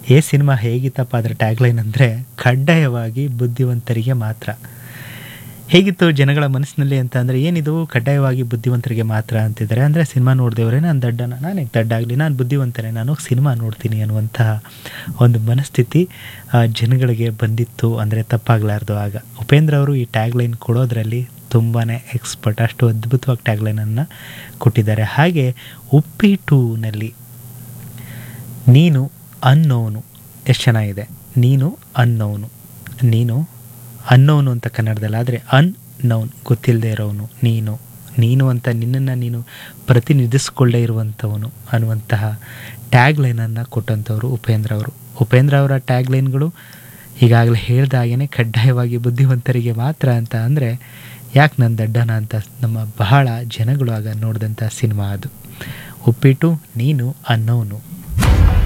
ಏ ಸಿನಿಮಾ ಹೇಗಿತ್ತಪ್ಪ ಅದರ ಟ್ಯಾಗ್ಲೈನ್ ಅಂದರೆ ಕಡ್ಡಾಯವಾಗಿ ಬುದ್ಧಿವಂತರಿಗೆ ಮಾತ್ರ ಹೇಗಿತ್ತು ಜನಗಳ ಮನಸ್ಸಿನಲ್ಲಿ ಅಂತ ಅಂದರೆ ಏನಿದು ಕಡ್ಡಾಯವಾಗಿ ಬುದ್ಧಿವಂತರಿಗೆ ಮಾತ್ರ ಅಂತಿದ್ದಾರೆ ಅಂದರೆ ಸಿನಿಮಾ ನೋಡಿದವರೇ ನಾನು ದಡ್ಡನ ನಾನೇ ದಡ್ಡ ಆಗಲಿ ನಾನು ಬುದ್ಧಿವಂತನೇ ನಾನು ಸಿನಿಮಾ ನೋಡ್ತೀನಿ ಅನ್ನುವಂತಹ ಒಂದು ಮನಸ್ಥಿತಿ ಆ, ಜನಗಳಿಗೆ ಬಂದಿತ್ತು ಅಂದರೆ ತಪ್ಪಾಗಲಾರ್ದು ಆಗ ಉಪೇಂದ್ರ ಅವರು ಈ ಟ್ಯಾಗ್ಲೈನ್ ಕೊಡೋದ್ರಲ್ಲಿ ತುಂಬಾ ಎಕ್ಸ್ಪರ್ಟ್ ಅಷ್ಟು ಅದ್ಭುತವಾಗಿ ಟ್ಯಾಗ್ಲೈನನ್ನು ಕೊಟ್ಟಿದ್ದಾರೆ ಹಾಗೆ ಉಪ್ಪಿಟೂನಲ್ಲಿ ನೀನು ಅನ್ನೋನು ಎಷ್ಟು ಚೆನ್ನಾಗಿದೆ ನೀನು ಅನ್ನೋನು ನೀನು ಅನ್ನೋನು ಅಂತ ಕನ್ನಡದಲ್ಲಿ ಆದರೆ ಅನ್ ನೌನ್ ಗೊತ್ತಿಲ್ಲದೆ ಇರೋನು ನೀನು ನೀನು ಅಂತ ನಿನ್ನನ್ನು ನೀನು ಪ್ರತಿನಿಧಿಸ್ಕೊಳ್ಳೇ ಇರುವಂಥವನು ಅನ್ನುವಂತಹ ಟ್ಯಾಗ್ಲೈನನ್ನು ಕೊಟ್ಟಂಥವ್ರು ಉಪೇಂದ್ರ ಅವರು ಉಪೇಂದ್ರ ಅವರ ಟ್ಯಾಗ್ಲೈನ್ಗಳು ಈಗಾಗಲೇ ಹೇಳ್ದ ಹಾಗೇ ಕಡ್ಡಾಯವಾಗಿ ಬುದ್ಧಿವಂತರಿಗೆ ಮಾತ್ರ ಅಂತ ಅಂದರೆ ಯಾಕೆ ನಾನು ದಡ್ಡನ ಅಂತ ನಮ್ಮ ಬಹಳ ಜನಗಳು ಆಗ ನೋಡಿದಂಥ ಸಿನಿಮಾ ಅದು ಉಪ್ಪಿಟ್ಟು ನೀನು ಅನ್ನೋನು